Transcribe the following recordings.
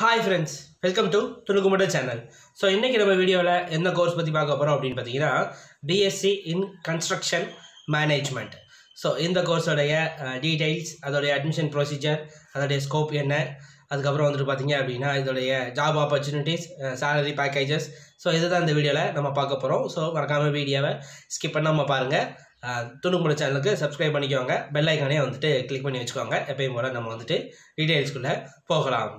hi friends welcome to துணுக்குமுட channel so இன்றைக்கி நம்ம வீடியோவில் என்ன கோர்ஸ் பற்றி பார்க்க போகிறோம் அப்படின்னு பார்த்தீங்கன்னா BSc in construction management so இந்த கோர்ஸோடைய டீடைல்ஸ் அதோடைய அட்மிஷன் ப்ரொசீஜர் அதோடைய ஸ்கோப் என்ன அதுக்கப்புறம் வந்துட்டு பார்த்தீங்க அப்படின்னா இதோடைய job opportunities salary packages so இதுதான் இந்த வீடியோவில் நம்ம பார்க்க போகிறோம் ஸோ மறக்காமல் வீடியோவை ஸ்கிப் பண்ணாமல் பாருங்கள் துணுக்குமுட சேனலுக்கு சப்ஸ்கிரைப் பண்ணிக்கோங்க பெல் ஐக்கானே வந்துட்டு கிளிக் பண்ணி வச்சுக்கோங்க எப்பயும் போல் நம்ம வந்துட்டு டீட்டெயில்ஸ்குள்ளே போகலாம்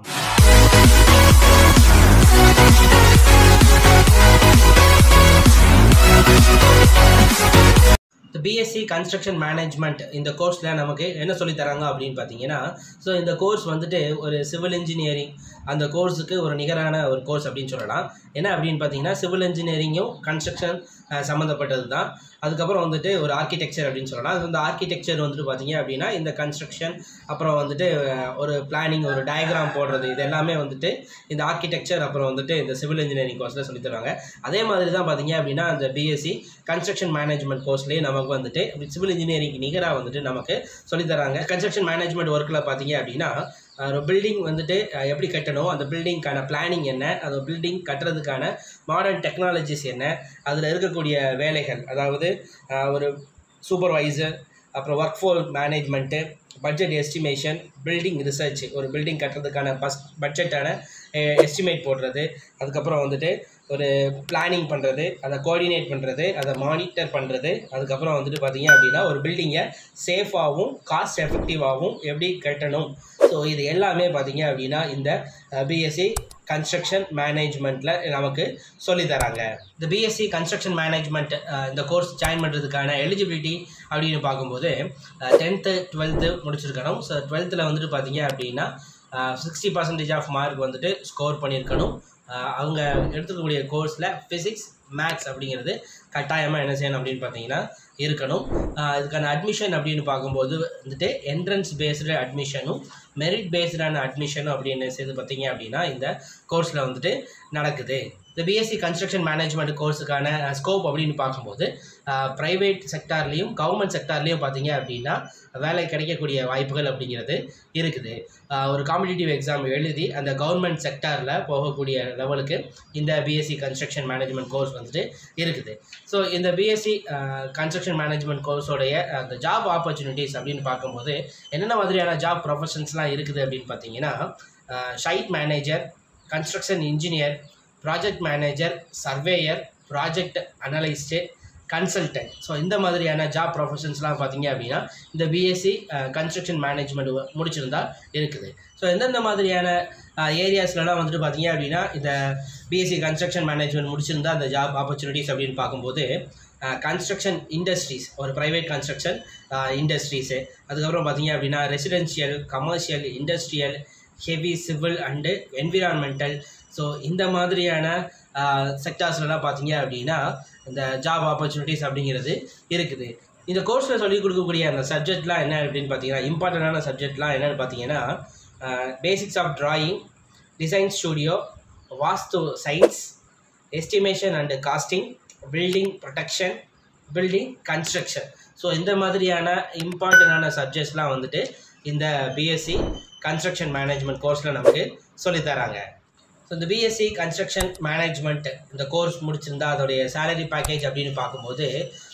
இந்த பிஎஸ்சி கன்ஸ்ட்ரக்ஷன் மேனேஜ்மெண்ட் இந்த கோர்ஸில் நமக்கு என்ன சொல்லி தராங்க அப்படின்னு பார்த்தீங்கன்னா ஸோ இந்த கோர்ஸ் வந்துட்டு ஒரு சிவில் இன்ஜினியரிங் அந்த கோர்ஸுக்கு ஒரு நிகரான ஒரு கோர்ஸ் அப்படின்னு சொல்லலாம் என்ன அப்படின்னு பார்த்தீங்கன்னா சிவில் இன்ஜினியரிங்கும் கன்ஸ்ட்ரக்ஷன் சம்மந்தப்பட்டது தான் அதுக்கப்புறம் வந்துட்டு ஒரு ஆர்கிடெக்சர் அப்படின்னு சொல்லலாம் அது வந்து ஆர்கிடெக்சர் வந்துட்டு பார்த்தீங்க அப்படின்னா இந்த கன்ஸ்ட்ரக்ஷன் அப்புறம் வந்துட்டு அஹ், ஒரு பிளானிங் ஒரு டயக்ராம் போடுறது இது எல்லாமே வந்துட்டு இந்த ஆர்கிடெக்சர் அப்புறம் வந்துட்டு இந்த சிவில் இன்ஜினியரிங் கோர்ஸில் சொல்லி தருவாங்க அதே மாதிரி தான் பார்த்தீங்க அப்படின்னா அந்த பிஎஸ்சி கன்ஸ்ட்ரக்ஷன் மேனேஜ்மெண்ட் கோர்ஸ்லேயே நமக்கு வந்துட்டு சிவில் இன்ஜினியரிங் நிகராக வந்துட்டு நமக்கு சொல்லி தராங்க கன்ஸ்ட்ரக்ஷன் மேனேஜ்மெண்ட் ஒர்க்கில் பார்த்தீங்க அப்படின்னா அஹ், ஒரு பில்டிங் வந்துட்டு அஹ், எப்படி கட்டணும் அந்த பில்டிங்க்கான பிளானிங் என்ன அந்த பில்டிங் கட்டுறதுக்கான மாடர்ன் டெக்னாலஜிஸ் என்ன அதில் இருக்கக்கூடிய வேலைகள் அதாவது அஹ், ஒரு சூப்பர்வைசர் அப்புறம் work for management budget estimation building research ஒரு பில்டிங் கட்டுறதுக்கான பஸ் பட்ஜெட்டான எஸ்டிமேட் போடுறது அதுக்கப்புறம் வந்துட்டு ஒரு பிளானிங் பண்ணுறது அதை கோஆர்டினேட் பண்ணுறது அதை மானிட்டர் பண்ணுறது அதுக்கப்புறம் வந்துட்டு பார்த்தீங்க அப்படின்னா ஒரு பில்டிங்கை சேஃபாகவும் காஸ்ட் எஃபெக்டிவாகவும் எப்படி கட்டணும் ஸோ இது எல்லாமே பார்த்தீங்க அப்படின்னா இந்த பிஎஸ்சி கன்ஸ்ட்ரக்ஷன் மேனேஜ்மெண்ட்டில் நமக்கு சொல்லி தராங்க இந்த பிஎஸ்சி கன்ஸ்ட்ரக்ஷன் மேனேஜ்மெண்ட் இந்த கோர்ஸ் ஜாயின் பண்ணுறதுக்கான எலிஜிபிலிட்டி அப்படின்னு பார்க்கும்போது டென்த்து டுவெல்த்து முடிச்சிருக்கணும் ஸோ டுவெல்த்தில் வந்துட்டு பார்த்தீங்க அப்படின்னா சிக்ஸ்டி பர்சன்டேஜ் ஆஃப் மார்க் வந்துட்டு ஸ்கோர் பண்ணியிருக்கணும் அஹ் அவங்க எடுத்துக்கக்கூடிய கோர்ஸில் ஃபிசிக்ஸ் மேக்ஸ் அப்படிங்கிறது கட்டாயமாக என்ன செய்யணும் அப்படின்னு பார்த்தீங்கன்னா இருக்கணும் அஹ் இதுக்கான அட்மிஷன் அப்படின்னு பார்க்கும்போது வந்துட்டு என்ட்ரன்ஸ் பேஸ்டு அட்மிஷனும் மெரிட் பேஸ்டான அட்மிஷனும் அப்படின்னு செய்து பார்த்தீங்க அப்படின்னா இந்த கோர்ஸில் வந்துட்டு நடக்குது இந்த பிஎஸ்சி கன்ஸ்ட்ரக்ஷன் மேனேஜ்மெண்ட் கோர்ஸுக்கான ஸ்கோப் அப்படின்னு பார்க்கும்போது ப்ரைவேட் செக்டார்லேயும் கவர்மெண்ட் செக்டார்லேயும் பார்த்தீங்க அப்படின்னா வேலை கிடைக்கக்கூடிய வாய்ப்புகள் அப்படிங்கிறது இருக்குது ஆஹ் ஒரு காம்படிட்டிவ் எக்ஸாம் எழுதி அந்த கவர்மெண்ட் செக்டாரில் போகக்கூடிய லெவலுக்கு இந்த பிஎஸ்சி கன்ஸ்ட்ரக்ஷன் மேனேஜ்மெண்ட் கோர்ஸ் வந்துட்டு இருக்குது ஸோ இந்த பிஎஸ்சி கன்ஸ்ட்ரக்ஷன் மேனேஜ்மெண்ட் கோர்ஸோடைய அந்த ஜாப் ஆப்பர்ச்சுனிட்டிஸ் அப்படின்னு பார்க்கும்போது என்னென்ன மாதிரியான ஜாப் ப்ரொஃபஷன்ஸ்லாம் இருக்குது அப்படின்னு பார்த்தீங்கன்னா site manager construction engineer project manager surveyor project analyst consultant so இந்த மாதிரியான ஜாப் ப்ரொஃபஷன்ஸ்லாம் பார்த்தீங்க அப்படின்னா இந்த பிஎஸ்சி கன்ஸ்ட்ரக்ஷன் மேனேஜ்மெண்ட் முடிச்சிருந்தா இருக்குது ஸோ எந்தெந்த மாதிரியான ஏரியாஸ்லலாம் வந்துட்டு பார்த்தீங்க அப்படின்னா இந்த பிஎஸ்சி கன்ஸ்ட்ரக்ஷன் மேனேஜ்மெண்ட் முடிச்சிருந்தா அந்த ஜாப் ஆப்பர்ச்சுனிட்டிஸ் அப்படின்னு பார்க்கும்போது கன்ஸ்ட்ரக்ஷன் இண்டஸ்ட்ரீஸ் ஒரு ப்ரைவேட் கன்ஸ்ட்ரக்ஷன் இண்டஸ்ட்ரீஸு அதுக்கப்புறம் பார்த்தீங்க அப்படின்னா residential commercial industrial heavy civil and environmental so இந்த மாதிரியான செக்டார்ஸ்லலாம் பார்த்தீங்க அப்படின்னா இந்த ஜாப் ஆப்பர்ச்சுனிட்டிஸ் அப்படிங்கிறது இருக்குது இந்த கோர்ஸில் சொல்லிக் கொடுக்கக்கூடிய அந்த சப்ஜெக்ட்லாம் என்ன அப்படின்னு பார்த்தீங்கன்னா இம்பார்ட்டண்டான சப்ஜெக்ட்லாம் என்னென்னு பார்த்தீங்கன்னா basics of drawing design studio vastu science estimation and costing building protection building construction so இந்த மாதிரியான இம்பார்ட்டண்டான சப்ஜெக்ட்ஸ்லாம் வந்துட்டு இந்த பிஎஸ்சி கன்ஸ்ட்ரக்ஷன் மேனேஜ்மெண்ட் கோர்ஸில் நமக்கு சொல்லித் தராங்க ஸோ இந்த பிஎஸ்சி கன்ஸ்ட்ரக்ஷன் மேனேஜ்மெண்ட் இந்த கோர்ஸ் முடிச்சிருந்தா அதோடைய சேலரி பேக்கேஜ் அப்படின்னு பார்க்கும்போது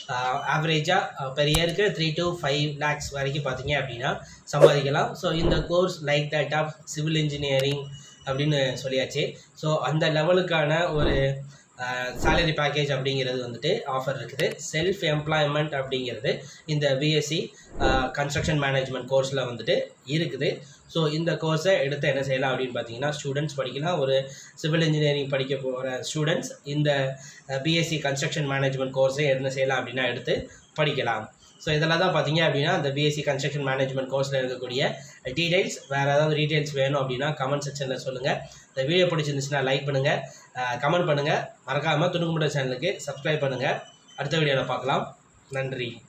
ஆவரேஜாக பெர் இயருக்கு த்ரீ டு ஃபைவ் லேக்ஸ் வரைக்கும் பார்த்தீங்க அப்படின்னா சம்பாதிக்கலாம் ஸோ இந்த course like that of civil engineering அப்படின்னு சொல்லியாச்சு ஸோ அந்த லெவலுக்கான ஒரு சேலரி பேக்கேஜ் அப்படிங்கிறது வந்துட்டு ஆஃபர் இருக்குது செல்ஃப் எம்ப்ளாய்மெண்ட் அப்படிங்கிறது இந்த பிஎஸ்சி கன்ஸ்ட்ரக்ஷன் மேனேஜ்மெண்ட் கோர்ஸில் வந்துட்டு இருக்குது ஸோ இந்த கோர்ஸை எடுத்து என்ன செய்யலாம் அப்படின்னு பார்த்தீங்கன்னா ஸ்டூடெண்ட்ஸ் படிக்கலாம் ஒரு சிவில் இன்ஜினியரிங் படிக்க போகிற ஸ்டூடெண்ட்ஸ் இந்த பிஎஸ்சி கன்ஸ்ட்ரக்ஷன் மேனேஜ்மெண்ட் கோர்ஸை என்ன செய்யலாம் அப்படின்னா எடுத்து படிக்கலாம் ஸோ இதெல்லாம் தான் பார்த்தீங்க அப்படின்னா இந்த பிஎஸ்சி கன்ஸ்ட்ரக்ஷன் மேனேஜ்மெண்ட் கோர்ஸில் இருக்கக்கூடிய டீடைல்ஸ் வேறு ஏதாவது டீடைல்ஸ் வேணும் அப்படின்னா கமெண்ட் செக்ஷனில் சொல்லுங்கள் இந்த வீடியோ பிடிச்சிருந்துச்சுன்னா லைக் பண்ணுங்கள் கமெண்ட் பண்ணுங்கள் மறக்காமல் துணுக்குமுட சேனலுக்கு சப்ஸ்கிரைப் பண்ணுங்கள் அடுத்த வீடியோவில் பார்க்கலாம் நன்றி